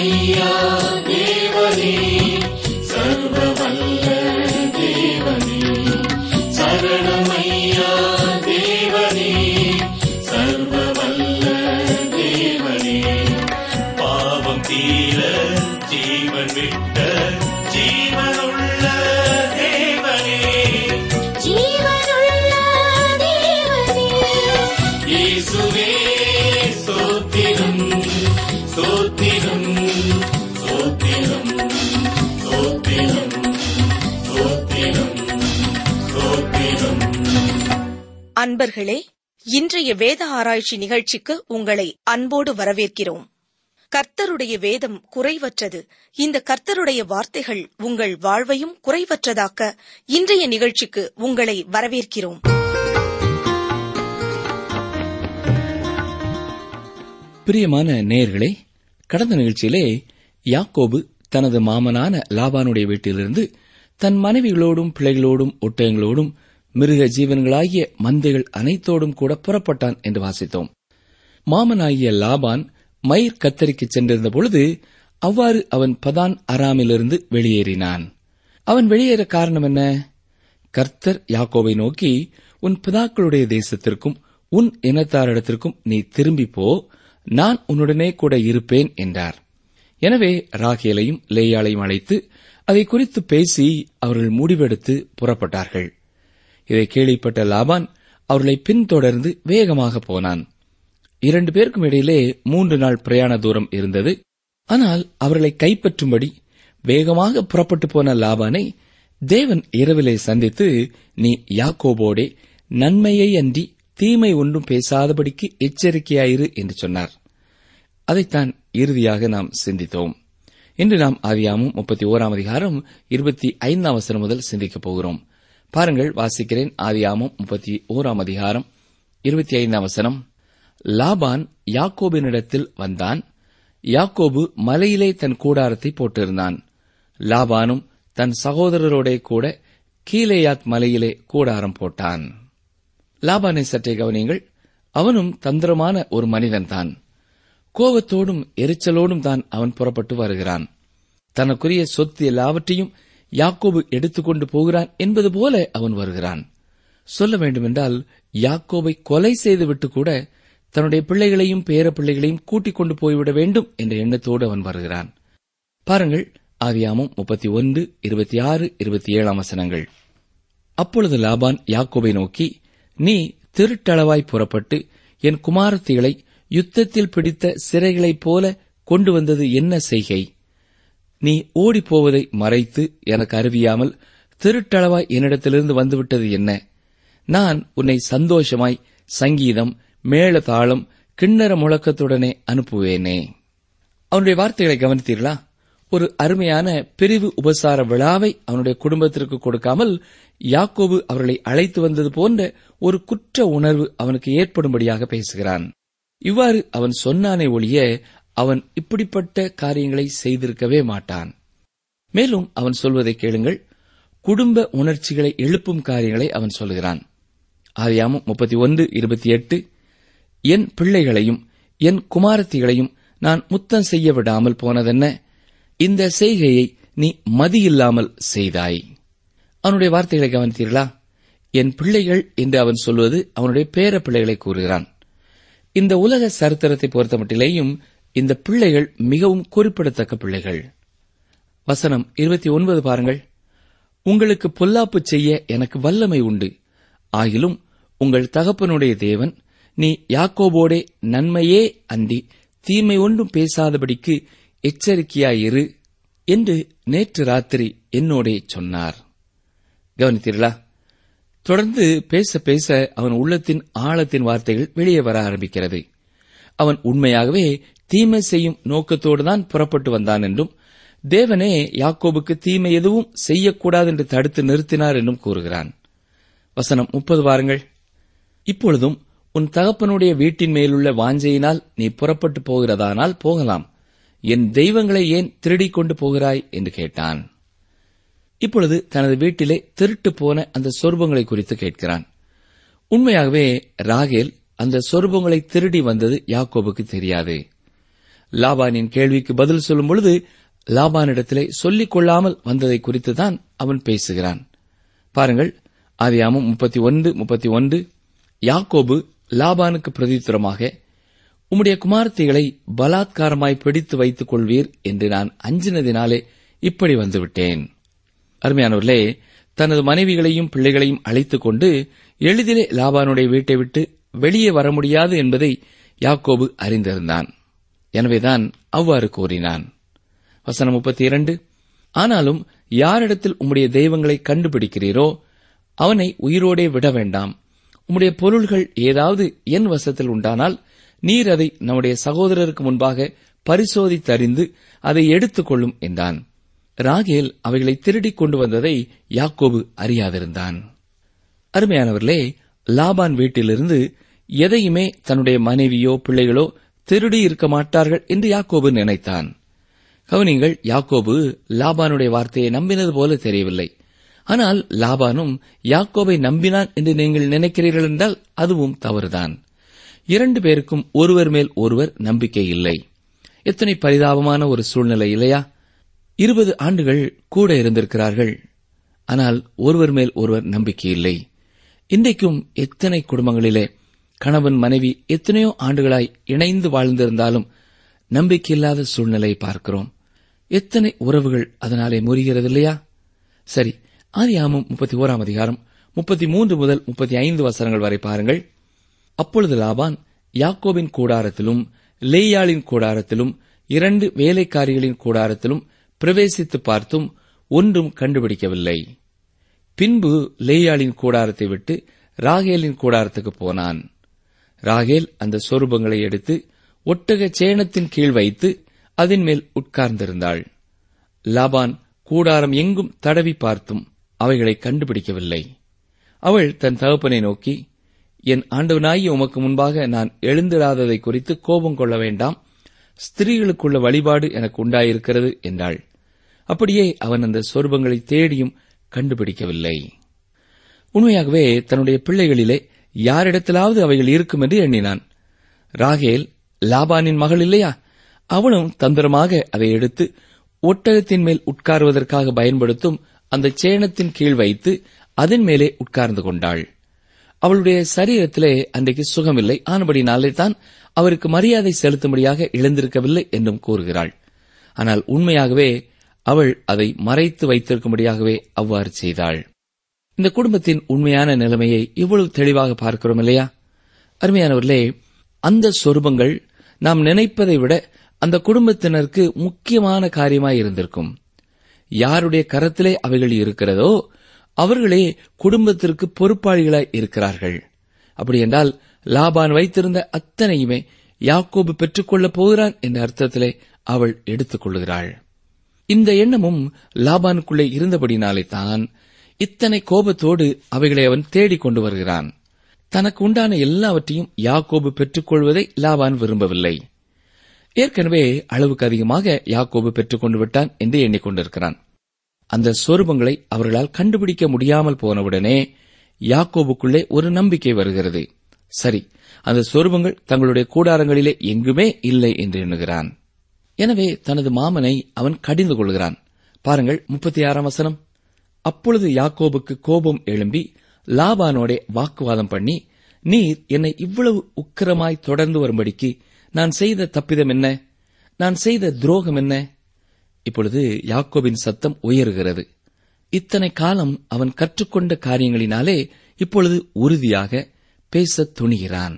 சரணமையா தேவனே சர்வ வல்ல தேவனே சரணமையா தேவனே சர்வ வல்ல தேவனே பாவம் தீர ஜீவன் விட்ட ஜீவனுள்ள தேவனே ஜீவனுள்ள தேவனே இயேசுவே ஸ்தோத்திரம் ஸ்தோத்திரம் ஸ்தோத்திரம் ஸ்தோத்திரம் ஸ்தோத்திரம் ஸ்தோத்திரம் அன்பர்களே இன்றைய வேத ஆராய்ச்சி நிகழ்ச்சிக்கு உங்களை அன்போடு வரவேற்கிறோம் கர்த்தருடைய வேதம் குறைவற்றது இந்த கர்த்தருடைய வார்த்தைகள் உங்கள் வாழ்வையும் குறைவற்றதாக்க இன்றைய நிகழ்ச்சிக்கு உங்களை வரவேற்கிறோம் பிரியமான நேயர்களே கடந்த நிகழ்ச்சியிலே யாக்கோபு தனது மாமனான லாபானுடைய வீட்டிலிருந்து தன் மனைவிகளோடும் பிள்ளைகளோடும் ஒட்டயங்களோடும் மிருக ஜீவன்களாகிய மந்தைகள் அனைத்தோடும் கூட புறப்பட்டான் என்று வாசித்தோம் மாமனாகிய லாபான் மயிர் கத்தரிக்கு சென்றிருந்த பொழுது அவ்வாறு அவன் பதான் அராமிலிருந்து வெளியேறினான் அவன் வெளியேற காரணம் என்ன கர்த்தர் யாக்கோபை நோக்கி உன் பிதாக்களுடைய தேசத்திற்கும் உன் இனத்தாரிடத்திற்கும் நீ திரும்பி போ நான் உன்னுடனே கூட இருப்பேன் என்றார் எனவே ராகேலையும் லேயாளையும் அழைத்து அதை குறித்து பேசி அவர்கள் முடிவெடுத்து புறப்பட்டார்கள் இதை கேள்விப்பட்ட லாபான் அவர்களை பின்தொடர்ந்து வேகமாக போனான் இரண்டு பேருக்கும் இடையிலே மூன்று நாள் பிரயாண தூரம் இருந்தது ஆனால் அவர்களை கைப்பற்றும்படி வேகமாக புறப்பட்டு போன லாபானை தேவன் இரவிலே சந்தித்து நீ யாக்கோபோடே நன்மையை அன்றி தீமை ஒன்றும் பேசாதபடிக்கு எச்சரிக்கையாயிரு என்று சொன்னார் அதைத்தான் இறுதியாக நாம் சிந்தித்தோம் இன்று நாம் ஆதியாமும் முப்பத்தி ஓராம் அதிகாரம் இருபத்தி ஐந்தாம் வசனம் முதல் சிந்திக்கப் போகிறோம் பாருங்கள் வாசிக்கிறேன் ஆதியாமும் முப்பத்தி ஓராம் அதிகாரம் இருபத்தி ஐந்தாம் வசனம் லாபான் யாக்கோபினிடத்தில் வந்தான் யாக்கோபு மலையிலே தன் கூடாரத்தை போட்டிருந்தான் லாபானும் தன் சகோதரரோடே கூட கீலேயாத் மலையிலே கூடாரம் போட்டான் லாபானை சற்றே கவனியுங்கள் அவனும் தந்திரமான ஒரு மனிதன்தான் கோபத்தோடும் எரிச்சலோடும் தான் அவன் புறப்பட்டு வருகிறான் தனக்குரிய சொத்து எல்லாவற்றையும் யாக்கோபு எடுத்துக்கொண்டு போகிறான் என்பது போல அவன் வருகிறான் சொல்ல வேண்டுமென்றால் யாக்கோபை கொலை செய்துவிட்டு கூட தன்னுடைய பிள்ளைகளையும் பேர பிள்ளைகளையும் கூட்டிக் கொண்டு போய்விட வேண்டும் என்ற எண்ணத்தோடு அவன் வருகிறான் பாருங்கள் ஆதியாமம் முப்பத்தி ஒன்று இருபத்தி ஆறு இருபத்தி ஏழாம் வசனங்கள் அப்பொழுது லாபான் யாக்கோபை நோக்கி நீ திருட்டளவாய் புறப்பட்டு என் குமாரத்திகளை யுத்தத்தில் பிடித்த சிறைகளைப் போல கொண்டு வந்தது என்ன செய்கை நீ ஓடிப்போவதை மறைத்து எனக்கு அறிவியாமல் திருட்டளவாய் என்னிடத்திலிருந்து வந்துவிட்டது என்ன நான் உன்னை சந்தோஷமாய் சங்கீதம் மேள தாளம் கிண்ணற முழக்கத்துடனே அனுப்புவேனே அவனுடைய வார்த்தைகளை கவனித்தீர்களா ஒரு அருமையான பிரிவு உபசார விழாவை அவனுடைய குடும்பத்திற்கு கொடுக்காமல் யாக்கோபு அவர்களை அழைத்து வந்தது போன்ற ஒரு குற்ற உணர்வு அவனுக்கு ஏற்படும்படியாக பேசுகிறான் இவ்வாறு அவன் சொன்னானே ஒழிய அவன் இப்படிப்பட்ட காரியங்களை செய்திருக்கவே மாட்டான் மேலும் அவன் சொல்வதை கேளுங்கள் குடும்ப உணர்ச்சிகளை எழுப்பும் காரியங்களை அவன் சொல்கிறான் ஆதியாமம் முப்பத்தி ஒன்று இருபத்தி எட்டு என் பிள்ளைகளையும் என் குமாரத்திகளையும் நான் முத்தம் செய்ய விடாமல் போனதென்ன இந்த செய்கையை நீ மதியில்லாமல் செய்தாய் அவனுடைய வார்த்தைகளை கவனித்தீர்களா என் பிள்ளைகள் என்று அவன் சொல்வது அவனுடைய பேர பிள்ளைகளை கூறுகிறான் இந்த உலக சரித்திரத்தை பொறுத்தமட்டிலேயும் இந்த பிள்ளைகள் மிகவும் குறிப்பிடத்தக்க பிள்ளைகள் வசனம் இருபத்தி ஒன்பது பாருங்கள் உங்களுக்கு பொல்லாப்பு செய்ய எனக்கு வல்லமை உண்டு ஆகிலும் உங்கள் தகப்பனுடைய தேவன் நீ யாக்கோபோடே நன்மையே அன்றி தீமை ஒன்றும் பேசாதபடிக்கு எச்சரிக்கையாயிரு என்று நேற்று ராத்திரி என்னோடே சொன்னார் கவனித்தீர்களா தொடர்ந்து பேச பேச அவன் உள்ளத்தின் ஆழத்தின் வார்த்தைகள் வெளியே வர ஆரம்பிக்கிறது அவன் உண்மையாகவே தீமை செய்யும் நோக்கத்தோடுதான் புறப்பட்டு வந்தான் என்றும் தேவனே யாக்கோபுக்கு தீமை எதுவும் செய்யக்கூடாது என்று தடுத்து நிறுத்தினார் என்றும் கூறுகிறான் வசனம் முப்பது வாருங்கள் இப்பொழுதும் உன் தகப்பனுடைய வீட்டின் மேலுள்ள வாஞ்சையினால் நீ புறப்பட்டு போகிறதானால் போகலாம் என் தெய்வங்களை ஏன் திருடிக் கொண்டு போகிறாய் என்று கேட்டான் இப்பொழுது தனது வீட்டிலே திருட்டு போன அந்த சொர்பங்களை குறித்து கேட்கிறான் உண்மையாகவே ராகேல் அந்த சொர்பங்களை திருடி வந்தது யாக்கோபுக்கு தெரியாது லாபானின் கேள்விக்கு பதில் சொல்லும் பொழுது லாபானிடத்திலே சொல்லிக் கொள்ளாமல் வந்ததை குறித்துதான் அவன் பேசுகிறான் பாருங்கள் ஆதியாமம் முப்பத்தி ஒன்று முப்பத்தி ஒன்று யாக்கோபு லாபானுக்கு பிரதித்துரமாக உம்முடைய குமாரத்திகளை பலாத்காரமாய் பிடித்து வைத்துக் கொள்வீர் என்று நான் அஞ்சினதினாலே இப்படி வந்துவிட்டேன் அருமையானவர்களே தனது மனைவிகளையும் பிள்ளைகளையும் அழைத்துக் கொண்டு எளிதிலே லாபானுடைய வீட்டை விட்டு வெளியே வர முடியாது என்பதை யாக்கோபு அறிந்திருந்தான் எனவேதான் அவ்வாறு கூறினான் வசனம் முப்பத்தி இரண்டு ஆனாலும் யாரிடத்தில் உம்முடைய தெய்வங்களை கண்டுபிடிக்கிறீரோ அவனை உயிரோடே விட வேண்டாம் உம்முடைய பொருள்கள் ஏதாவது என் வசத்தில் உண்டானால் நீர் அதை நம்முடைய சகோதரருக்கு முன்பாக பரிசோதித்தறிந்து அதை எடுத்துக் கொள்ளும் என்றான் ராகேல் அவைகளை திருடிக் கொண்டு வந்ததை யாக்கோபு அறியாதிருந்தான் அருமையானவர்களே லாபான் வீட்டிலிருந்து எதையுமே தன்னுடைய மனைவியோ பிள்ளைகளோ திருடி இருக்க மாட்டார்கள் என்று யாக்கோபு நினைத்தான் கவனிங்கள் யாக்கோபு லாபானுடைய வார்த்தையை நம்பினது போல தெரியவில்லை ஆனால் லாபானும் யாக்கோபை நம்பினான் என்று நீங்கள் நினைக்கிறீர்கள் என்றால் அதுவும் தவறுதான் இரண்டு பேருக்கும் ஒருவர் மேல் ஒருவர் நம்பிக்கை இல்லை எத்தனை பரிதாபமான ஒரு சூழ்நிலை இல்லையா இருபது ஆண்டுகள் கூட இருந்திருக்கிறார்கள் ஆனால் ஒருவர் மேல் ஒருவர் நம்பிக்கை இல்லை இன்றைக்கும் எத்தனை குடும்பங்களிலே கணவன் மனைவி எத்தனையோ ஆண்டுகளாய் இணைந்து வாழ்ந்திருந்தாலும் நம்பிக்கையில்லாத சூழ்நிலையை பார்க்கிறோம் எத்தனை உறவுகள் அதனாலே முறிகிறது இல்லையா சரி ஆதியாமம் முப்பத்தி ஓராம் அதிகாரம் முப்பத்தி மூன்று முதல் முப்பத்தி ஐந்து வசனங்கள் வரை பாருங்கள் அப்பொழுது லாபான் யாக்கோபின் கூடாரத்திலும் லேயாளின் கூடாரத்திலும் இரண்டு வேலைக்காரிகளின் கூடாரத்திலும் பிரவேசித்து பார்த்தும் ஒன்றும் கண்டுபிடிக்கவில்லை பின்பு லேயாளின் கூடாரத்தை விட்டு ராகேலின் கூடாரத்துக்கு போனான் ராகேல் அந்த சொரூபங்களை எடுத்து ஒட்டக சேணத்தின் கீழ் வைத்து அதன் மேல் உட்கார்ந்திருந்தாள் லாபான் கூடாரம் எங்கும் தடவி பார்த்தும் அவைகளை கண்டுபிடிக்கவில்லை அவள் தன் தகப்பனை நோக்கி என் ஆண்டவனாகி உமக்கு முன்பாக நான் எழுந்திராததை குறித்து கோபம் கொள்ள வேண்டாம் ஸ்திரீகளுக்குள்ள வழிபாடு எனக்கு உண்டாயிருக்கிறது என்றாள் அப்படியே அவன் அந்த சொருபங்களை தேடியும் கண்டுபிடிக்கவில்லை உண்மையாகவே தன்னுடைய பிள்ளைகளிலே யாரிடத்திலாவது அவைகள் இருக்கும் என்று எண்ணினான் ராகேல் லாபானின் மகள் இல்லையா அவளும் தந்திரமாக அதை எடுத்து ஒட்டகத்தின் மேல் உட்காருவதற்காக பயன்படுத்தும் அந்த சேணத்தின் கீழ் வைத்து அதன் மேலே உட்கார்ந்து கொண்டாள் அவளுடைய சரீரத்திலே அன்றைக்கு சுகமில்லை ஆனபடினாலே தான் அவருக்கு மரியாதை செலுத்தும்படியாக எழுந்திருக்கவில்லை என்றும் கூறுகிறாள் ஆனால் உண்மையாகவே அவள் அதை மறைத்து வைத்திருக்கும்படியாகவே அவ்வாறு செய்தாள் இந்த குடும்பத்தின் உண்மையான நிலைமையை இவ்வளவு தெளிவாக பார்க்கிறோம் இல்லையா அருமையானவர்களே அந்த சொரூபங்கள் நாம் நினைப்பதை விட அந்த குடும்பத்தினருக்கு முக்கியமான காரியமாய் இருந்திருக்கும் யாருடைய கரத்திலே அவைகள் இருக்கிறதோ அவர்களே குடும்பத்திற்கு பொறுப்பாளிகளாய் இருக்கிறார்கள் அப்படி என்றால் லாபான் வைத்திருந்த அத்தனையுமே யாக்கோபு பெற்றுக்கொள்ளப் போகிறான் என்ற அர்த்தத்திலே அவள் எடுத்துக் கொள்கிறாள் இந்த எண்ணமும் லாபானுக்குள்ளே இருந்தபடினாலே தான் இத்தனை கோபத்தோடு அவைகளை அவன் தேடிக் கொண்டு வருகிறான் தனக்கு உண்டான எல்லாவற்றையும் யாக்கோபு பெற்றுக்கொள்வதை லாபான் விரும்பவில்லை ஏற்கனவே அளவுக்கு அதிகமாக யாக்கோபு பெற்றுக் கொண்டு விட்டான் என்று எண்ணிக்கொண்டிருக்கிறான் அந்த சொரூபங்களை அவர்களால் கண்டுபிடிக்க முடியாமல் போனவுடனே யாக்கோபுக்குள்ளே ஒரு நம்பிக்கை வருகிறது சரி அந்த சொரூபங்கள் தங்களுடைய கூடாரங்களிலே எங்குமே இல்லை என்று எண்ணுகிறான் எனவே தனது மாமனை அவன் கடிந்து கொள்கிறான் பாருங்கள் முப்பத்தி ஆறாம் வசனம் அப்பொழுது யாக்கோபுக்கு கோபம் எழும்பி லாபானோடே வாக்குவாதம் பண்ணி நீர் என்னை இவ்வளவு உக்கிரமாய் தொடர்ந்து வரும்படிக்கு நான் செய்த தப்பிதம் என்ன நான் செய்த துரோகம் என்ன இப்பொழுது யாக்கோபின் சத்தம் உயருகிறது இத்தனை காலம் அவன் கற்றுக்கொண்ட காரியங்களினாலே இப்பொழுது உறுதியாக பேசத் துணிகிறான்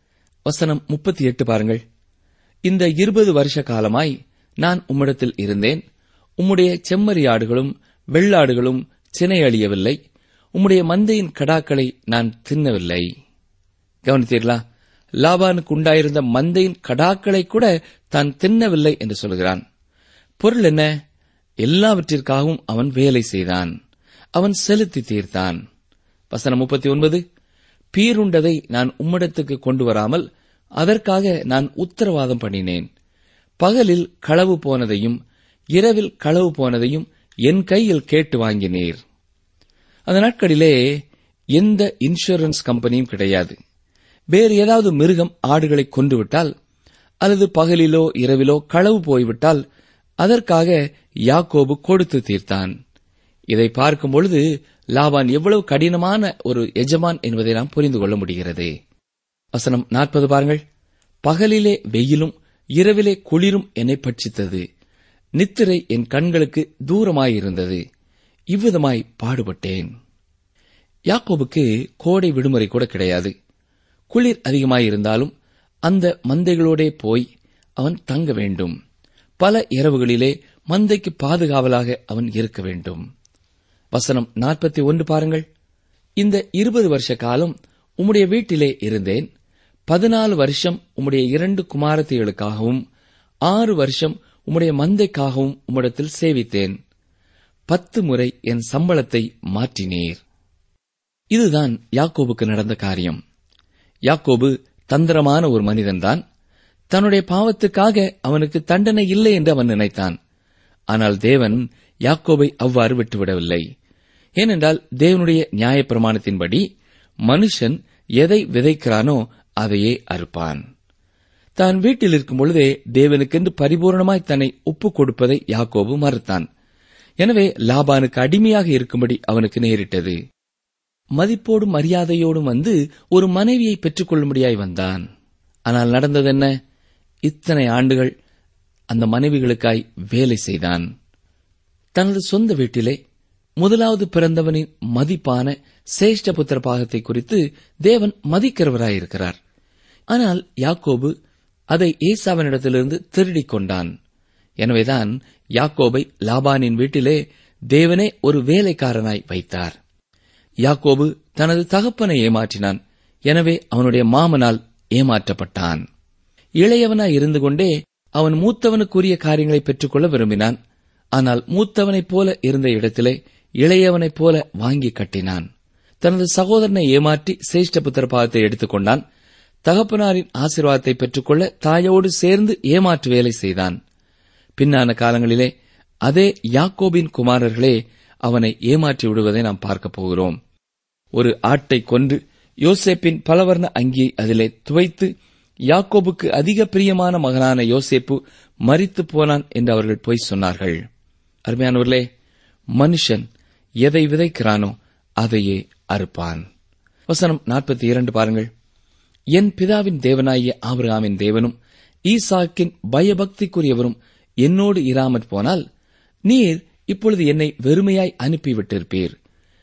வசனம் முப்பத்தி எட்டு பாருங்கள் இந்த இருபது வருஷ காலமாய் நான் உம்மிடத்தில் இருந்தேன் உம்முடைய செம்மறியாடுகளும் வெள்ளாடுகளும் சினை அழியவில்லை உம்முடைய மந்தையின் கடாக்களை நான் தின்னவில்லை கவனித்தீர்களா லாபானுக்கு உண்டாயிருந்த மந்தையின் கடாக்களை கூட தான் தின்னவில்லை என்று சொல்கிறான் பொருள் என்ன எல்லாவற்றிற்காகவும் அவன் வேலை செய்தான் அவன் செலுத்தி தீர்த்தான் வசனம் முப்பத்தி ஒன்பது பீருண்டதை நான் உம்மிடத்துக்கு கொண்டு வராமல் அதற்காக நான் உத்தரவாதம் பண்ணினேன் பகலில் களவு போனதையும் இரவில் களவு போனதையும் என் கையில் கேட்டு வாங்கினீர் அந்த நாட்களிலே எந்த இன்சூரன்ஸ் கம்பெனியும் கிடையாது வேறு ஏதாவது மிருகம் ஆடுகளை கொன்றுவிட்டால் அல்லது பகலிலோ இரவிலோ களவு போய்விட்டால் அதற்காக யாக்கோபு கொடுத்து தீர்த்தான் இதை பார்க்கும் பொழுது லாபான் எவ்வளவு கடினமான ஒரு எஜமான் என்பதை நாம் புரிந்து கொள்ள முடிகிறது வசனம் நாற்பது பாருங்கள் பகலிலே வெயிலும் இரவிலே குளிரும் என்னை பட்சித்தது நித்திரை என் கண்களுக்கு தூரமாயிருந்தது இவ்விதமாய் பாடுபட்டேன் யாக்கோபுக்கு கோடை விடுமுறை கூட கிடையாது குளிர் அதிகமாயிருந்தாலும் அந்த மந்தைகளோடே போய் அவன் தங்க வேண்டும் பல இரவுகளிலே மந்தைக்கு பாதுகாவலாக அவன் இருக்க வேண்டும் வசனம் நாற்பத்தி ஒன்று பாருங்கள் இந்த இருபது வருஷ காலம் உம்முடைய வீட்டிலே இருந்தேன் பதினாலு வருஷம் உம்முடைய இரண்டு குமாரத்திகளுக்காகவும் ஆறு வருஷம் உம்முடைய மந்தைக்காகவும் உம்மிடத்தில் சேவித்தேன் பத்து முறை என் சம்பளத்தை மாற்றினீர் இதுதான் யாக்கோபுக்கு நடந்த காரியம் யாக்கோபு தந்திரமான ஒரு மனிதன்தான் தன்னுடைய பாவத்துக்காக அவனுக்கு தண்டனை இல்லை என்று அவன் நினைத்தான் ஆனால் தேவன் யாக்கோபை அவ்வாறு விட்டுவிடவில்லை ஏனென்றால் தேவனுடைய நியாயப்பிரமாணத்தின்படி மனுஷன் எதை விதைக்கிறானோ அதையே அறுப்பான் தான் வீட்டில் இருக்கும் பொழுதே தேவனுக்கென்று பரிபூர்ணமாய் தன்னை ஒப்புக் கொடுப்பதை யாக்கோபு மறுத்தான் எனவே லாபானுக்கு அடிமையாக இருக்கும்படி அவனுக்கு நேரிட்டது மதிப்போடும் மரியாதையோடும் வந்து ஒரு மனைவியை பெற்றுக் கொள்ளும்படியாய் வந்தான் ஆனால் நடந்தது என்ன இத்தனை ஆண்டுகள் அந்த மனைவிகளுக்காய் வேலை செய்தான் தனது சொந்த வீட்டிலே முதலாவது பிறந்தவனின் மதிப்பான சேஷ்ட புத்திர பாகத்தை குறித்து தேவன் மதிக்கிறவராயிருக்கிறார் ஆனால் யாக்கோபு அதை ஏசாவனிடத்திலிருந்து திருடிக் கொண்டான் எனவேதான் யாக்கோபை லாபானின் வீட்டிலே தேவனே ஒரு வேலைக்காரனாய் வைத்தார் யாக்கோபு தனது தகப்பனை ஏமாற்றினான் எனவே அவனுடைய மாமனால் ஏமாற்றப்பட்டான் இளையவனாய் இருந்து கொண்டே அவன் மூத்தவனுக்குரிய காரியங்களை பெற்றுக்கொள்ள விரும்பினான் ஆனால் மூத்தவனைப் போல இருந்த இடத்திலே இளையவனைப் போல வாங்கி கட்டினான் தனது சகோதரனை ஏமாற்றி சிரேஷ்ட புத்திர பாகத்தை எடுத்துக்கொண்டான் தகப்பனாரின் ஆசீர்வாதத்தை பெற்றுக்கொள்ள தாயோடு சேர்ந்து ஏமாற்று வேலை செய்தான் பின்னான காலங்களிலே அதே யாக்கோபின் குமாரர்களே அவனை ஏமாற்றி விடுவதை நாம் பார்க்கப் போகிறோம் ஒரு ஆட்டை கொன்று யோசேப்பின் பலவர்ண அங்கியை அதிலே துவைத்து யாக்கோபுக்கு அதிக பிரியமான மகனான யோசேப்பு மரித்து போனான் என்று அவர்கள் பொய் சொன்னார்கள் அருமையானவர்களே மனுஷன் எதை விதைக்கிறானோ அதையே அறுப்பான் வசனம் நாற்பத்தி இரண்டு பாருங்கள் என் பிதாவின் தேவனாகிய ஆபிரகாமின் தேவனும் ஈசாக்கின் பயபக்திக்குரியவரும் என்னோடு இராமற் போனால் நீர் இப்பொழுது என்னை வெறுமையாய் அனுப்பிவிட்டிருப்பீர்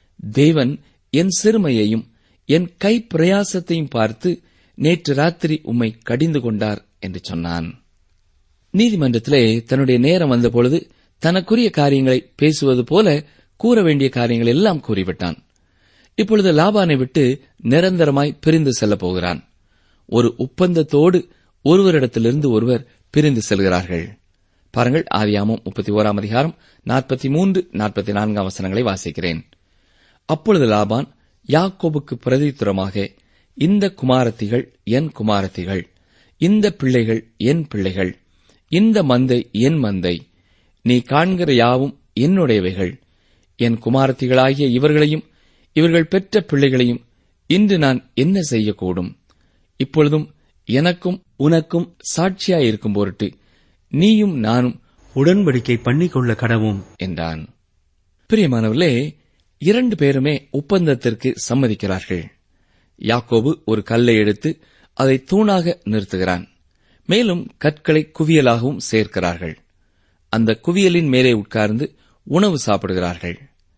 தேவன் என் சிறுமையையும் என் கை பிரயாசத்தையும் பார்த்து நேற்று ராத்திரி உம்மை கடிந்து கொண்டார் என்று சொன்னான் நீதிமன்றத்திலே தன்னுடைய நேரம் வந்தபொழுது தனக்குரிய காரியங்களை பேசுவது போல கூற வேண்டிய காரியங்கள் எல்லாம் கூறிவிட்டான் இப்பொழுது லாபானை விட்டு நிரந்தரமாய் பிரிந்து செல்லப் போகிறான் ஒரு ஒப்பந்தத்தோடு ஒருவரிடத்திலிருந்து ஒருவர் பிரிந்து செல்கிறார்கள் பாருங்கள் ஆதியாமம் முப்பத்தி ஓராம் அதிகாரம் நாற்பத்தி மூன்று நாற்பத்தி நான்காம் வசனங்களை வாசிக்கிறேன் அப்பொழுது லாபான் யாக்கோபுக்கு பிரதித்துரமாக இந்த குமாரத்திகள் என் குமாரத்திகள் இந்த பிள்ளைகள் என் பிள்ளைகள் இந்த மந்தை என் மந்தை நீ காண்கிற யாவும் என்னுடையவைகள் என் குமாரத்திகளாகிய இவர்களையும் இவர்கள் பெற்ற பிள்ளைகளையும் இன்று நான் என்ன செய்யக்கூடும் இப்பொழுதும் எனக்கும் உனக்கும் சாட்சியாயிருக்கும் பொருட்டு நீயும் நானும் உடன்படிக்கை பண்ணிக்கொள்ள கடவும் என்றான் பிரியமானவர்களே இரண்டு பேருமே ஒப்பந்தத்திற்கு சம்மதிக்கிறார்கள் யாக்கோபு ஒரு கல்லை எடுத்து அதை தூணாக நிறுத்துகிறான் மேலும் கற்களை குவியலாகவும் சேர்க்கிறார்கள் அந்த குவியலின் மேலே உட்கார்ந்து உணவு சாப்பிடுகிறார்கள்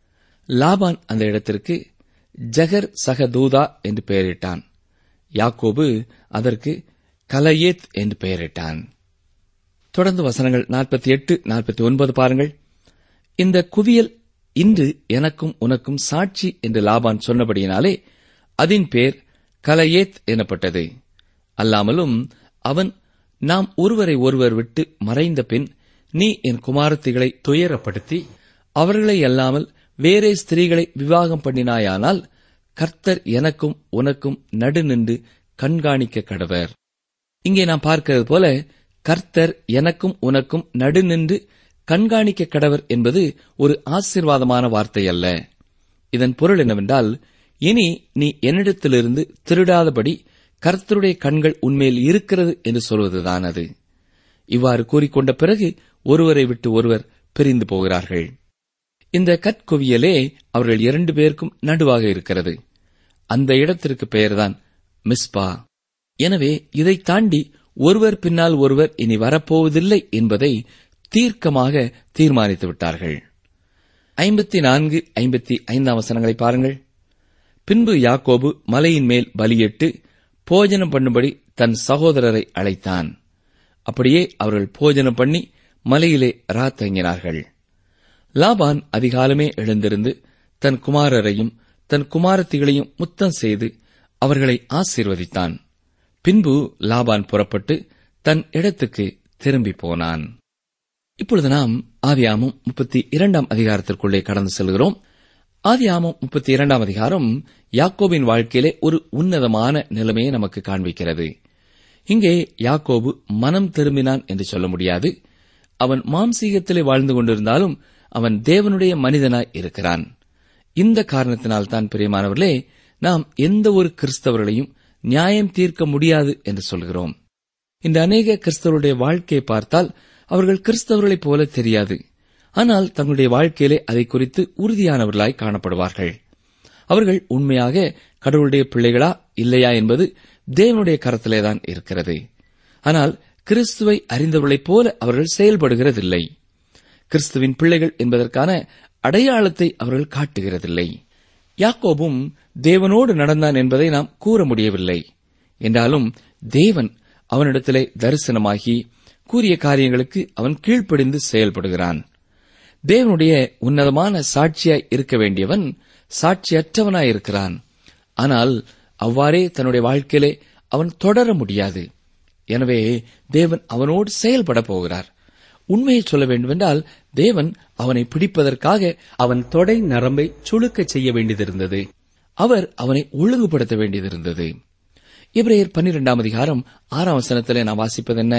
லாபான் அந்த இடத்திற்கு ஜகர் சகதூதா என்று பெயரிட்டான் யாக்கோபு அதற்கு கலயேத் என்று பெயரிட்டான் தொடர்ந்து வசனங்கள் நாற்பத்தி எட்டு நாற்பத்தி ஒன்பது பாருங்கள் இந்த குவியல் இன்று எனக்கும் உனக்கும் சாட்சி என்று லாபான் சொன்னபடியினாலே அதன் பேர் கலயேத் எனப்பட்டது அல்லாமலும் அவன் நாம் ஒருவரை ஒருவர் விட்டு மறைந்த பின் நீ என் குமாரத்திகளை துயரப்படுத்தி அவர்களை அல்லாமல் வேறே ஸ்திரீகளை விவாகம் பண்ணினாயானால் கர்த்தர் எனக்கும் உனக்கும் நடுநின்று கண்காணிக்க கடவர் இங்கே நாம் பார்க்கிறது போல கர்த்தர் எனக்கும் உனக்கும் நடுநின்று கண்காணிக்க கடவர் என்பது ஒரு ஆசீர்வாதமான வார்த்தை அல்ல இதன் பொருள் என்னவென்றால் இனி நீ என்னிடத்திலிருந்து திருடாதபடி கர்த்தருடைய கண்கள் உண்மையில் இருக்கிறது என்று சொல்வதுதான் அது இவ்வாறு கூறிக்கொண்ட பிறகு ஒருவரை விட்டு ஒருவர் பிரிந்து போகிறார்கள் இந்த கற்குவியலே அவர்கள் இரண்டு பேருக்கும் நடுவாக இருக்கிறது அந்த இடத்திற்கு பெயர்தான் மிஸ்பா எனவே இதை தாண்டி ஒருவர் பின்னால் ஒருவர் இனி வரப்போவதில்லை என்பதை தீர்க்கமாக தீர்மானித்து விட்டார்கள் ஐம்பத்தி நான்கு ஐம்பத்தி ஐந்தாம் வசனங்களை பாருங்கள் பின்பு யாக்கோபு மலையின் மேல் பலியிட்டு போஜனம் பண்ணும்படி தன் சகோதரரை அழைத்தான் அப்படியே அவர்கள் போஜனம் பண்ணி மலையிலே ராத்தங்கினார்கள் லாபான் அதிகாலமே எழுந்திருந்து தன் குமாரரையும் தன் குமாரத்திகளையும் முத்தம் செய்து அவர்களை ஆசீர்வதித்தான் பின்பு லாபான் புறப்பட்டு தன் இடத்துக்கு திரும்பி போனான் இப்பொழுது நாம் ஆதியாமம் முப்பத்தி இரண்டாம் அதிகாரத்திற்குள்ளே கடந்து செல்கிறோம் ஆதியாமம் முப்பத்தி இரண்டாம் அதிகாரம் யாக்கோபின் வாழ்க்கையிலே ஒரு உன்னதமான நிலைமையை நமக்கு காண்பிக்கிறது இங்கே யாக்கோபு மனம் திரும்பினான் என்று சொல்ல முடியாது அவன் மாம்சீகத்திலே வாழ்ந்து கொண்டிருந்தாலும் அவன் தேவனுடைய மனிதனாய் இருக்கிறான் இந்த காரணத்தினால் தான் பிரியமானவர்களே நாம் எந்த ஒரு கிறிஸ்தவர்களையும் நியாயம் தீர்க்க முடியாது என்று சொல்கிறோம் இந்த அநேக கிறிஸ்தவருடைய வாழ்க்கையை பார்த்தால் அவர்கள் கிறிஸ்தவர்களைப் போல தெரியாது ஆனால் தங்களுடைய வாழ்க்கையிலே அதை குறித்து உறுதியானவர்களாய் காணப்படுவார்கள் அவர்கள் உண்மையாக கடவுளுடைய பிள்ளைகளா இல்லையா என்பது தேவனுடைய கரத்திலேதான் இருக்கிறது ஆனால் கிறிஸ்துவை அறிந்தவர்களைப் போல அவர்கள் செயல்படுகிறதில்லை கிறிஸ்துவின் பிள்ளைகள் என்பதற்கான அடையாளத்தை அவர்கள் காட்டுகிறதில்லை யாக்கோபும் தேவனோடு நடந்தான் என்பதை நாம் கூற முடியவில்லை என்றாலும் தேவன் அவனிடத்திலே தரிசனமாகி கூறிய காரியங்களுக்கு அவன் கீழ்ப்படிந்து செயல்படுகிறான் தேவனுடைய உன்னதமான சாட்சியாய் இருக்க வேண்டியவன் சாட்சியற்றவனாய் இருக்கிறான் ஆனால் அவ்வாறே தன்னுடைய வாழ்க்கையிலே அவன் தொடர முடியாது எனவே தேவன் அவனோடு செயல்பட போகிறார் உண்மையை சொல்ல வேண்டுமென்றால் தேவன் அவனை பிடிப்பதற்காக அவன் தொடை நரம்பை சுளுக்கச் செய்ய வேண்டியதிருந்தது அவர் அவனை ஒழுங்குபடுத்த வேண்டியதிருந்தது இப்ரேயர் பன்னிரெண்டாம் அதிகாரம் ஆறாம் வசனத்திலே நாம் வாசிப்பது என்ன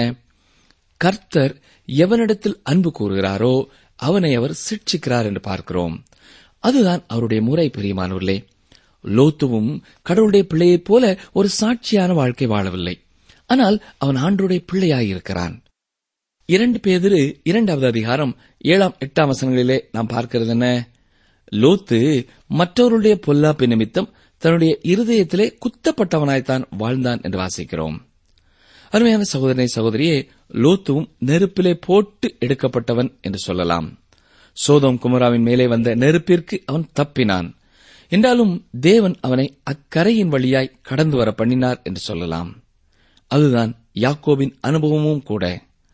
கர்த்தர் எவனிடத்தில் அன்பு கூறுகிறாரோ அவனை அவர் சிட்சிக்கிறார் என்று பார்க்கிறோம் அதுதான் அவருடைய முறை பிரியமானவர்களே லோத்துவும் கடவுளுடைய பிள்ளையைப் போல ஒரு சாட்சியான வாழ்க்கை வாழவில்லை ஆனால் அவன் ஆண்டருடைய பிள்ளையாயிருக்கிறான் இரண்டு பேதிரு இரண்டாவது அதிகாரம் ஏழாம் எட்டாம் வசனங்களிலே நாம் பார்க்கிறது என்ன லோத்து மற்றவருடைய பொல்லாப்பு நிமித்தம் தன்னுடைய இருதயத்திலே குத்தப்பட்டவனாய்த்தான் வாழ்ந்தான் என்று வாசிக்கிறோம் அருமையான சகோதரனை சகோதரியே லோத்துவும் நெருப்பிலே போட்டு எடுக்கப்பட்டவன் என்று சொல்லலாம் சோதோம் குமராவின் மேலே வந்த நெருப்பிற்கு அவன் தப்பினான் என்றாலும் தேவன் அவனை அக்கரையின் வழியாய் கடந்து வர பண்ணினார் என்று சொல்லலாம் அதுதான் யாக்கோபின் அனுபவமும் கூட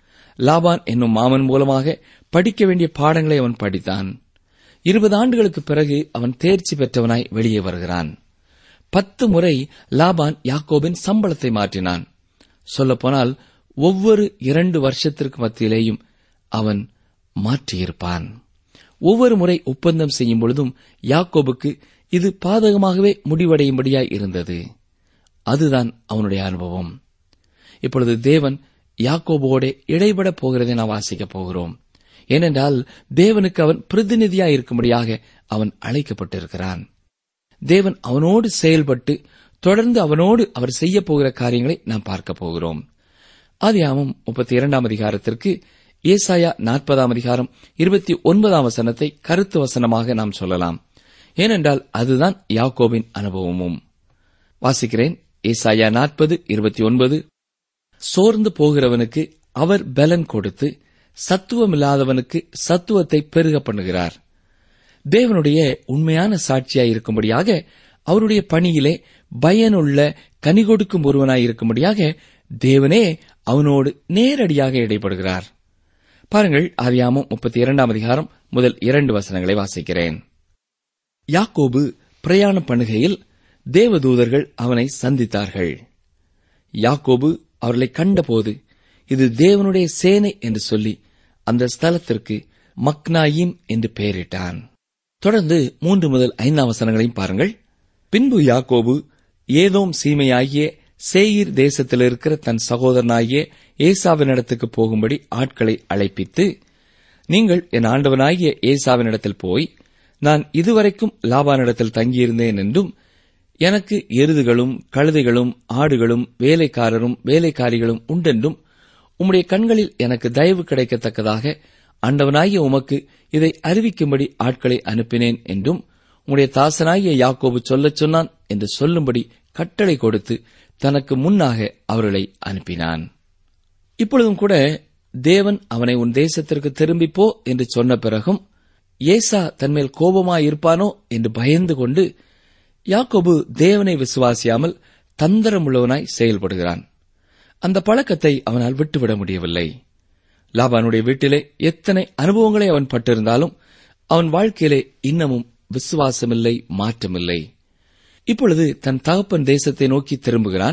லாபான் என்னும் மாமன் மூலமாக படிக்க வேண்டிய பாடங்களை அவன் படித்தான் இருபது ஆண்டுகளுக்கு பிறகு அவன் தேர்ச்சி பெற்றவனாய் வெளியே வருகிறான் பத்து முறை லாபான் யாக்கோபின் சம்பளத்தை மாற்றினான் சொல்லப்போனால் ஒவ்வொரு இரண்டு வருஷத்திற்கு மத்தியிலேயும் அவன் மாற்றியிருப்பான் ஒவ்வொரு முறை ஒப்பந்தம் செய்யும் பொழுதும் யாக்கோபுக்கு இது பாதகமாகவே முடிவடையும்படியாய் இருந்தது அதுதான் அவனுடைய அனுபவம் இப்பொழுது தேவன் யாக்கோபோட இடைபட போகிறதை நாம் வாசிக்கப் போகிறோம் ஏனென்றால் தேவனுக்கு அவன் பிரதிநிதியாய் இருக்கும்படியாக அவன் அழைக்கப்பட்டிருக்கிறான் தேவன் அவனோடு செயல்பட்டு தொடர்ந்து அவனோடு அவர் செய்யப் போகிற காரியங்களை நாம் பார்க்க போகிறோம் ஆதியாமம் முப்பத்தி இரண்டாம் அதிகாரத்திற்கு ஏசாயா நாற்பதாம் அதிகாரம் இருபத்தி ஒன்பதாம் வசனத்தை கருத்து வசனமாக நாம் சொல்லலாம் ஏனென்றால் அதுதான் யாக்கோபின் அனுபவமும் வாசிக்கிறேன் ஏசாயா நாற்பது இருபத்தி ஒன்பது சோர்ந்து போகிறவனுக்கு அவர் பலன் கொடுத்து சத்துவமில்லாதவனுக்கு சத்துவத்தை பெருக பண்ணுகிறார் தேவனுடைய உண்மையான சாட்சியாய் இருக்கும்படியாக அவருடைய பணியிலே பயனுள்ள கனி கொடுக்கும் ஒருவனாய் இருக்கும்படியாக தேவனே அவனோடு நேரடியாக இடைப்படுகிறார் பாருங்கள் ஆதியாமம் முப்பத்தி இரண்டாம் அதிகாரம் முதல் இரண்டு வசனங்களை வாசிக்கிறேன் யாக்கோபு பிரயாணம் பண்ணுகையில் தேவதூதர்கள் அவனை சந்தித்தார்கள் யாக்கோபு அவர்களை கண்டபோது இது தேவனுடைய சேனை என்று சொல்லி அந்த ஸ்தலத்திற்கு மக்னாயிம் என்று பெயரிட்டான் தொடர்ந்து மூன்று முதல் ஐந்தாம் வசனங்களையும் பாருங்கள் பின்பு யாக்கோபு ஏதோம் சீமையாகிய சேயீர் தேசத்தில் இருக்கிற தன் சகோதரனாகிய ஏசாவினிடத்துக்கு போகும்படி ஆட்களை அழைப்பித்து நீங்கள் என் ஆண்டவனாகிய ஏசாவினிடத்தில் போய் நான் இதுவரைக்கும் லாபானிடத்தில் தங்கியிருந்தேன் என்றும் எனக்கு எருதுகளும் கழுதைகளும் ஆடுகளும் வேலைக்காரரும் வேலைக்காரிகளும் உண்டென்றும் உம்முடைய கண்களில் எனக்கு தயவு கிடைக்கத்தக்கதாக ஆண்டவனாகிய உமக்கு இதை அறிவிக்கும்படி ஆட்களை அனுப்பினேன் என்றும் உம்முடைய தாசனாகிய யாக்கோபு சொல்லச் சொன்னான் என்று சொல்லும்படி கட்டளை கொடுத்து தனக்கு முன்னாக அவர்களை அனுப்பினான் இப்பொழுதும் கூட தேவன் அவனை உன் தேசத்திற்கு திரும்பிப் போ என்று சொன்ன பிறகும் ஏசா தன்மேல் கோபமாயிருப்பானோ என்று பயந்து கொண்டு யாக்கோபு தேவனை விசுவாசியாமல் தந்திரமுள்ளவனாய் செயல்படுகிறான் அந்த பழக்கத்தை அவனால் விட்டுவிட முடியவில்லை லாபானுடைய வீட்டிலே எத்தனை அனுபவங்களை அவன் பட்டிருந்தாலும் அவன் வாழ்க்கையிலே இன்னமும் விசுவாசமில்லை மாற்றமில்லை இப்பொழுது தன் தகப்பன் தேசத்தை நோக்கி திரும்புகிறான்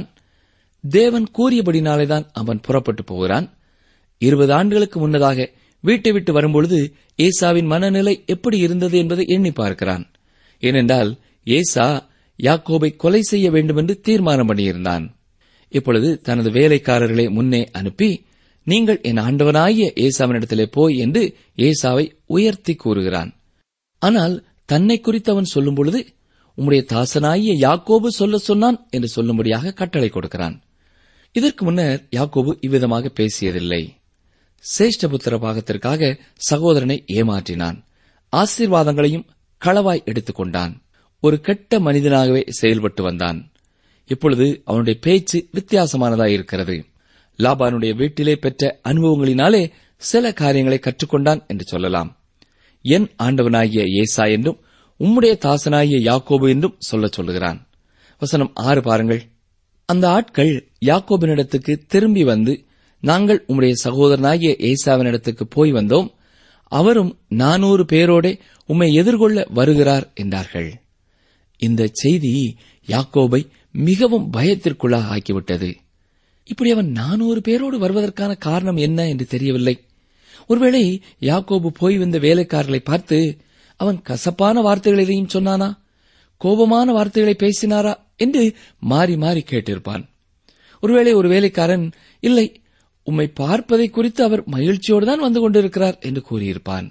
தேவன் கூறியபடினாலேதான் அவன் புறப்பட்டு போகிறான் இருபது ஆண்டுகளுக்கு முன்னதாக வீட்டை விட்டு வரும்பொழுது ஏசாவின் மனநிலை எப்படி இருந்தது என்பதை எண்ணி பார்க்கிறான் ஏனென்றால் ஏசா யாக்கோபை கொலை செய்ய வேண்டும் என்று தீர்மானம் பண்ணியிருந்தான் இப்பொழுது தனது வேலைக்காரர்களை முன்னே அனுப்பி நீங்கள் என் ஆண்டவனாகிய ஏசாவினிடத்திலே போய் என்று ஏசாவை உயர்த்தி கூறுகிறான் ஆனால் தன்னை குறித்து அவன் சொல்லும் பொழுது உம்முடைய தாசனாகிய யாக்கோபு சொல்ல சொன்னான் என்று சொல்லும்படியாக கட்டளை கொடுக்கிறான் இதற்கு முன்னர் யாக்கோபு இவ்விதமாக பேசியதில்லை சேஷ்டபுத்திர பாகத்திற்காக சகோதரனை ஏமாற்றினான் ஆசீர்வாதங்களையும் களவாய் எடுத்துக்கொண்டான் ஒரு கெட்ட மனிதனாகவே செயல்பட்டு வந்தான் இப்பொழுது அவனுடைய பேச்சு வித்தியாசமானதாய் இருக்கிறது லாபானுடைய வீட்டிலே பெற்ற அனுபவங்களினாலே சில காரியங்களை கற்றுக்கொண்டான் என்று சொல்லலாம் என் ஆண்டவனாகிய ஏசா என்றும் உம்முடைய தாசனாகிய யாக்கோபு என்றும் சொல்லச் சொல்லுகிறான் வசனம் ஆறு பாருங்கள் அந்த ஆட்கள் யாக்கோபினிடத்துக்கு திரும்பி வந்து நாங்கள் உம்முடைய சகோதரனாகிய ஏசாவினிடத்துக்கு போய் வந்தோம் அவரும் நானூறு பேரோடே உம்மை எதிர்கொள்ள வருகிறார் என்றார்கள் இந்த செய்தி யாக்கோபை மிகவும் பயத்திற்குள்ளாக ஆக்கிவிட்டது இப்படி அவன் நானூறு பேரோடு வருவதற்கான காரணம் என்ன என்று தெரியவில்லை ஒருவேளை யாக்கோபு போய் வந்த வேலைக்காரர்களை பார்த்து அவன் கசப்பான வார்த்தைகளையும் சொன்னானா கோபமான வார்த்தைகளை பேசினாரா என்று மாறி மாறி கேட்டிருப்பான் ஒருவேளை ஒரு வேலைக்காரன் இல்லை உம்மை பார்ப்பதை குறித்து அவர் மகிழ்ச்சியோடு தான் வந்து கொண்டிருக்கிறார் என்று கூறியிருப்பான்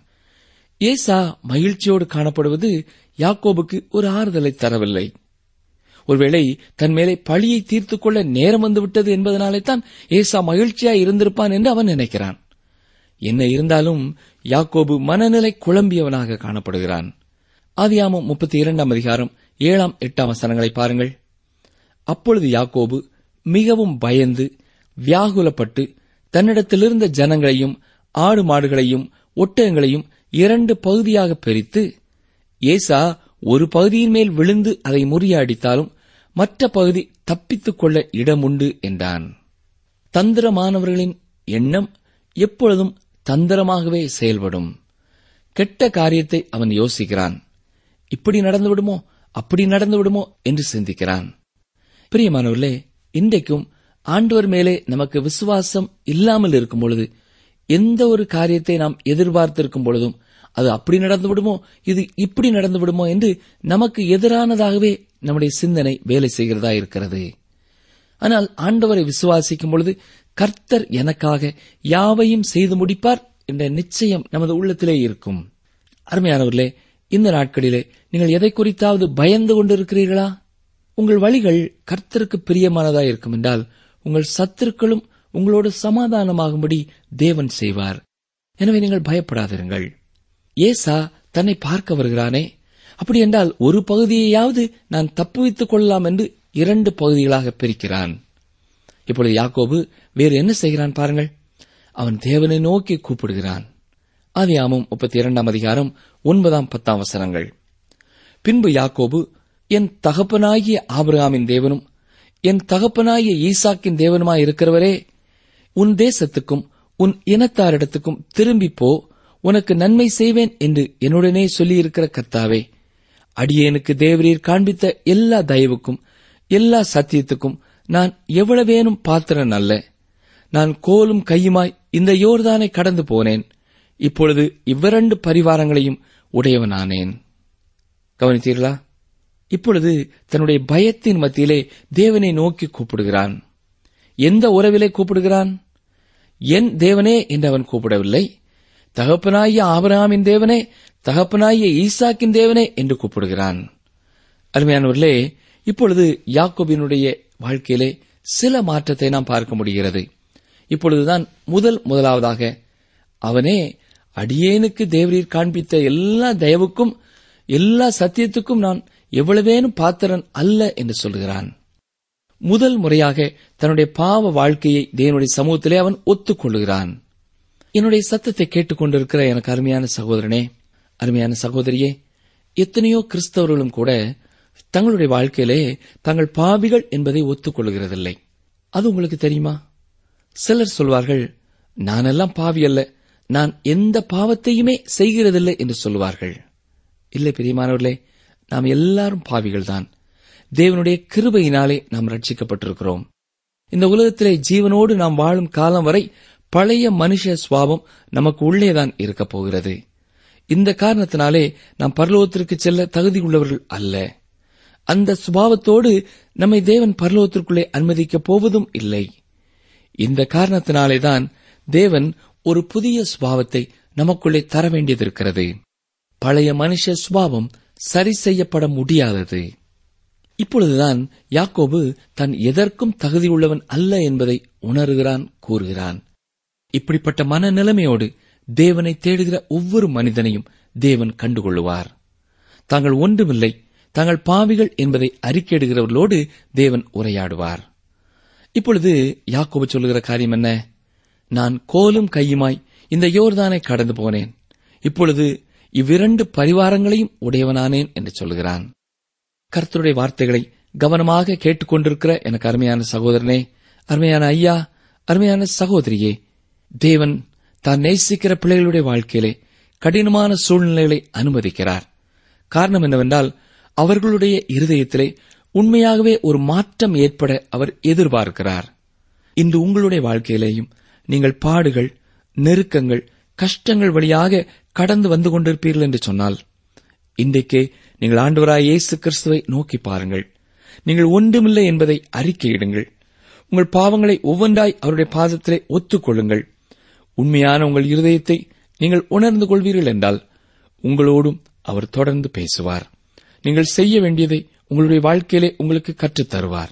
ஏசா மகிழ்ச்சியோடு காணப்படுவது யாக்கோபுக்கு ஒரு ஆறுதலை தரவில்லை ஒருவேளை தன் மேலே பழியை தீர்த்துக் கொள்ள நேரம் வந்துவிட்டது என்பதனாலே தான் ஏசா மகிழ்ச்சியாய் இருந்திருப்பான் என்று அவன் நினைக்கிறான் என்ன இருந்தாலும் யாக்கோபு மனநிலை குழம்பியவனாக காணப்படுகிறான் ஆதியாமம் முப்பத்தி இரண்டாம் அதிகாரம் ஏழாம் எட்டாம் வசனங்களை பாருங்கள் அப்பொழுது யாக்கோபு மிகவும் பயந்து வியாகுலப்பட்டு தன்னிடத்திலிருந்த ஜனங்களையும் ஆடு மாடுகளையும் ஒட்டகங்களையும் இரண்டு பகுதியாக பிரித்து ஏசா ஒரு பகுதியின் மேல் விழுந்து அதை முறியடித்தாலும் மற்ற பகுதி தப்பித்துக் கொள்ள இடமுண்டு என்றான் தந்திரமானவர்களின் எண்ணம் எப்பொழுதும் தந்திரமாகவே செயல்படும் கெட்ட காரியத்தை அவன் யோசிக்கிறான் இப்படி நடந்து விடுமோ அப்படி நடந்து விடுமோ என்று சிந்திக்கிறான் பிரியமானவர்களே இன்றைக்கும் ஆண்டவர் மேலே நமக்கு விசுவாசம் இல்லாமல் இருக்கும் பொழுது எந்த ஒரு காரியத்தை நாம் எதிர்பார்த்திருக்கும் பொழுதும் அது அப்படி நடந்து விடுமோ இது இப்படி நடந்து விடுமோ என்று நமக்கு எதிரானதாகவே நம்முடைய சிந்தனை வேலை செய்கிறதா இருக்கிறது ஆனால் ஆண்டவரை விசுவாசிக்கும் பொழுது கர்த்தர் எனக்காக யாவையும் செய்து முடிப்பார் என்ற நிச்சயம் நமது உள்ளத்திலே இருக்கும் அருமையானவர்களே இந்த நாட்களிலே நீங்கள் எதை குறித்தாவது பயந்து கொண்டிருக்கிறீர்களா உங்கள் வழிகள் கர்த்தருக்கு பிரியமானதா இருக்கும் என்றால் உங்கள் சத்துருக்களும் உங்களோடு சமாதானமாகும்படி தேவன் செய்வார் எனவே நீங்கள் பயப்படாதிருங்கள் ஏசா தன்னை பார்க்க வருகிறானே அப்படி என்றால் ஒரு பகுதியையாவது நான் தப்புவித்துக் கொள்ளலாம் என்று இரண்டு பகுதிகளாக பிரிக்கிறான் இப்பொழுது யாக்கோபு வேறு என்ன செய்கிறான் பாருங்கள் அவன் தேவனை நோக்கி கூப்பிடுகிறான் ஆதியாமம் முப்பத்தி இரண்டாம் அதிகாரம் ஒன்பதாம் பத்தாம் வசனங்கள் பின்பு யாக்கோபு என் தகப்பனாகிய ஆபிரகாமின் தேவனும் என் தகப்பனாகிய ஈசாக்கின் தேவனுமாய் இருக்கிறவரே உன் தேசத்துக்கும் உன் இனத்தாரிடத்துக்கும் திரும்பிப் போ உனக்கு நன்மை செய்வேன் என்று என்னுடனே சொல்லியிருக்கிற கர்த்தாவே அடியேனுக்கு தேவரீர் காண்பித்த எல்லா தயவுக்கும் எல்லா சத்தியத்துக்கும் நான் எவ்வளவேனும் பாத்திரன் அல்ல நான் கோலும் கையுமாய் இந்த யோர்தானை கடந்து போனேன் இப்பொழுது இவ்விரண்டு பரிவாரங்களையும் உடையவனானேன் கவனித்தீர்களா இப்பொழுது தன்னுடைய பயத்தின் மத்தியிலே தேவனை நோக்கி கூப்பிடுகிறான் எந்த உறவிலே கூப்பிடுகிறான் என் தேவனே என்று அவன் கூப்பிடவில்லை தகப்பனாகிய ஆபராமின் தேவனே தகப்பனாகிய ஈசாக்கின் தேவனே என்று கூப்பிடுகிறான் அருமையானவர்களே இப்பொழுது யாக்கோபினுடைய வாழ்க்கையிலே சில மாற்றத்தை நாம் பார்க்க முடிகிறது இப்பொழுதுதான் முதல் முதலாவதாக அவனே அடியேனுக்கு தேவரீர் காண்பித்த எல்லா தயவுக்கும் எல்லா சத்தியத்துக்கும் நான் எவ்வளவேனும் பாத்திரன் அல்ல என்று சொல்கிறான் முதல் முறையாக தன்னுடைய பாவ வாழ்க்கையை தேவனுடைய சமூகத்திலே அவன் ஒத்துக்கொள்கிறான் என்னுடைய சத்தத்தை கேட்டுக்கொண்டிருக்கிற எனக்கு அருமையான சகோதரனே அருமையான சகோதரியே எத்தனையோ கிறிஸ்தவர்களும் கூட தங்களுடைய வாழ்க்கையிலே தங்கள் பாவிகள் என்பதை ஒத்துக்கொள்கிறதில்லை அது உங்களுக்கு தெரியுமா சிலர் சொல்வார்கள் நானெல்லாம் பாவி அல்ல நான் எந்த பாவத்தையுமே செய்கிறதில்லை என்று சொல்லுவார்கள் இல்லை பிரியமானவர்களே நாம் எல்லாரும் பாவிகள்தான் தேவனுடைய கிருபையினாலே நாம் ரட்சிக்கப்பட்டிருக்கிறோம் இந்த உலகத்திலே ஜீவனோடு நாம் வாழும் காலம் வரை பழைய மனுஷ சுவாபம் நமக்கு உள்ளேதான் இருக்கப் போகிறது இந்த காரணத்தினாலே நாம் பரலோகத்திற்கு செல்ல தகுதி உள்ளவர்கள் அல்ல அந்த சுபாவத்தோடு நம்மை தேவன் பரலோகத்திற்குள்ளே அனுமதிக்கப் போவதும் இல்லை இந்த காரணத்தினாலேதான் தேவன் ஒரு புதிய சுபாவத்தை நமக்குள்ளே தர வேண்டியதிருக்கிறது பழைய மனுஷ சுபாவம் சரி செய்யப்பட முடியாதது இப்பொழுதுதான் யாக்கோபு தன் எதற்கும் தகுதியுள்ளவன் அல்ல என்பதை உணர்கிறான் கூறுகிறான் இப்படிப்பட்ட மனநிலைமையோடு தேவனை தேடுகிற ஒவ்வொரு மனிதனையும் தேவன் கண்டுகொள்ளுவார் தாங்கள் ஒன்றுமில்லை தாங்கள் பாவிகள் என்பதை அறிக்கையிடுகிறவர்களோடு தேவன் உரையாடுவார் இப்பொழுது யாக்கோபு சொல்லுகிற காரியம் என்ன நான் கோலும் கையுமாய் இந்த யோர்தானை கடந்து போனேன் இப்பொழுது இவ்விரண்டு பரிவாரங்களையும் உடையவனானேன் என்று சொல்கிறான் கர்த்தருடைய வார்த்தைகளை கவனமாக கேட்டுக்கொண்டிருக்கிற எனக்கு அருமையான சகோதரனே அருமையான ஐயா அருமையான சகோதரியே தேவன் தான் நேசிக்கிற பிள்ளைகளுடைய வாழ்க்கையிலே கடினமான சூழ்நிலைகளை அனுமதிக்கிறார் காரணம் என்னவென்றால் அவர்களுடைய இருதயத்திலே உண்மையாகவே ஒரு மாற்றம் ஏற்பட அவர் எதிர்பார்க்கிறார் இன்று உங்களுடைய வாழ்க்கையிலேயும் நீங்கள் பாடுகள் நெருக்கங்கள் கஷ்டங்கள் வழியாக கடந்து வந்து கொண்டிருப்பீர்கள் என்று சொன்னால் இன்றைக்கே நீங்கள் ஆண்டவராய் இயேசு கிறிஸ்துவை நோக்கி பாருங்கள் நீங்கள் ஒன்றுமில்லை என்பதை அறிக்கையிடுங்கள் உங்கள் பாவங்களை ஒவ்வொன்றாய் அவருடைய பாதத்திலே ஒத்துக்கொள்ளுங்கள் உண்மையான உங்கள் இருதயத்தை நீங்கள் உணர்ந்து கொள்வீர்கள் என்றால் உங்களோடும் அவர் தொடர்ந்து பேசுவார் நீங்கள் செய்ய வேண்டியதை உங்களுடைய வாழ்க்கையிலே உங்களுக்கு கற்றுத் தருவார்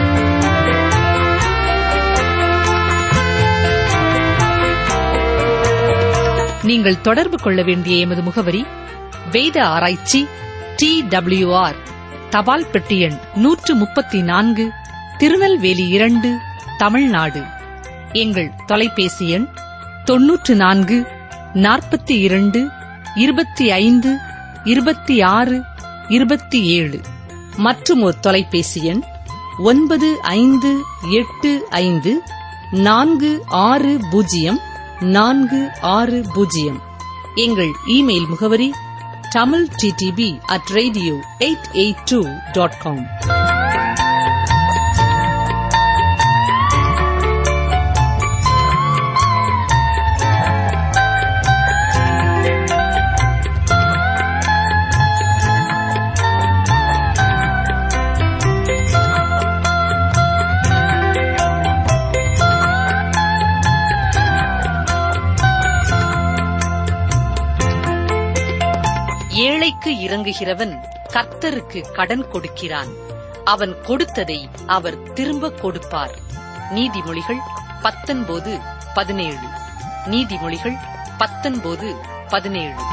நீங்கள் தொடர்பு கொள்ள வேண்டிய எமது முகவரி வேத ஆராய்ச்சி டி ஆர் தபால் பெட்டி எண் நூற்று முப்பத்தி நான்கு திருநெல்வேலி இரண்டு தமிழ்நாடு எங்கள் தொலைபேசி எண் தொன்னூற்று நான்கு நாற்பத்தி இரண்டு இருபத்தி ஐந்து இருபத்தி ஆறு இருபத்தி ஏழு மற்றும் ஒரு தொலைபேசி எண் ஒன்பது ஐந்து எட்டு ஐந்து நான்கு ஆறு பூஜ்ஜியம் நான்கு ஆறு பூஜ்ஜியம் எங்கள் இமெயில் முகவரி Tamil DTP at radio eight eight two dot com ஏழைக்கு இறங்குகிறவன் கர்த்தருக்கு கடன் கொடுக்கிறான் அவன் கொடுத்ததை அவர் திரும்ப கொடுப்பார் நீதிமொழிகள் பத்தொன்பது பதினேழு நீதிமொழிகள் பத்தொன்பது பதினேழு